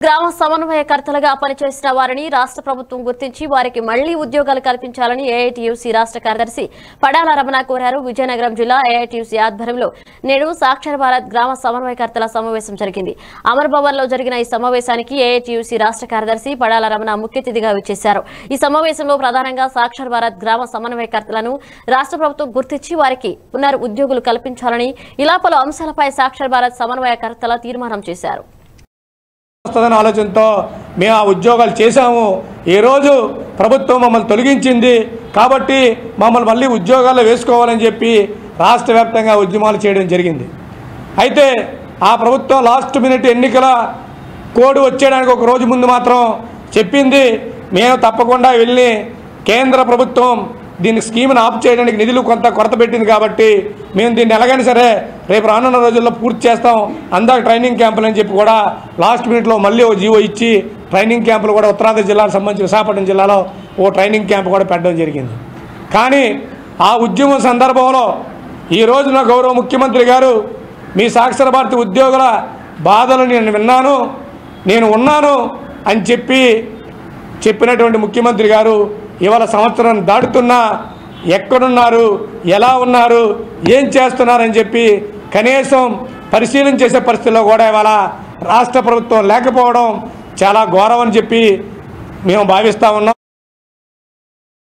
గ్రామ సమన్వయకర్తలుగా పనిచేసిన వారిని రాష్ట్ర ప్రభుత్వం గుర్తించి వారికి మళ్లీ ఉద్యోగాలు కల్పించాలని ఏఐటీయూసీ రాష్ట్ర కార్యదర్శి పడాల రమణ కోరారు విజయనగరం జిల్లా ఏఐటీయూసీ ఆధ్వర్యంలో నేడు సాక్షర భారత్ గ్రామ సమన్వయకర్తల సమావేశం జరిగింది అమర్ భవన్ లో జరిగిన ఈ సమావేశానికి ఏఐటీయూసీ రాష్ట్ర కార్యదర్శి పడాల రమణ ముఖ్య అతిథిగా విచ్చేశారు ఈ సమావేశంలో ప్రధానంగా సాక్షర భారత్ గ్రామ సమన్వయకర్తలను రాష్ట్ర ప్రభుత్వం గుర్తించి వారికి పునర్ ఉద్యోగులు కల్పించాలని ఇలా పలు అంశాలపై సాక్షర భారత్ సమన్వయకర్తల తీర్మానం చేశారు వస్తుందనే ఆలోచనతో మేము ఆ ఉద్యోగాలు చేశాము ఈరోజు ప్రభుత్వం మమ్మల్ని తొలగించింది కాబట్టి మమ్మల్ని మళ్ళీ ఉద్యోగాల్లో వేసుకోవాలని చెప్పి రాష్ట్ర వ్యాప్తంగా ఉద్యమాలు చేయడం జరిగింది అయితే ఆ ప్రభుత్వం లాస్ట్ మినిట్ ఎన్నికల కోడ్ వచ్చేయడానికి ఒక రోజు ముందు మాత్రం చెప్పింది మేము తప్పకుండా వెళ్ళి కేంద్ర ప్రభుత్వం దీన్ని స్కీమ్ని ఆఫ్ చేయడానికి నిధులు కొంత కొరత పెట్టింది కాబట్టి మేము దీన్ని ఎలాగైనా సరే రేపు రానున్న రోజుల్లో పూర్తి చేస్తాం అందాక ట్రైనింగ్ క్యాంపులు అని చెప్పి కూడా లాస్ట్ మినిట్లో మళ్ళీ ఓ జీవో ఇచ్చి ట్రైనింగ్ క్యాంపులు కూడా ఉత్తరాంధ్ర జిల్లాకు సంబంధించి విశాఖపట్నం జిల్లాలో ఓ ట్రైనింగ్ క్యాంప్ కూడా పెట్టడం జరిగింది కానీ ఆ ఉద్యమం సందర్భంలో ఈ రోజున గౌరవ ముఖ్యమంత్రి గారు మీ సాక్షర భారతి ఉద్యోగుల బాధలు నేను విన్నాను నేను ఉన్నాను అని చెప్పి చెప్పినటువంటి ముఖ్యమంత్రి గారు ఇవాళ సంవత్సరం దాటుతున్నా ఎక్కడున్నారు ఎలా ఉన్నారు ఏం చేస్తున్నారని చెప్పి కనీసం పరిశీలన చేసే పరిస్థితుల్లో కూడా ఇవాళ రాష్ట్ర ప్రభుత్వం లేకపోవడం చాలా ఘోరం అని చెప్పి మేము భావిస్తూ ఉన్నాం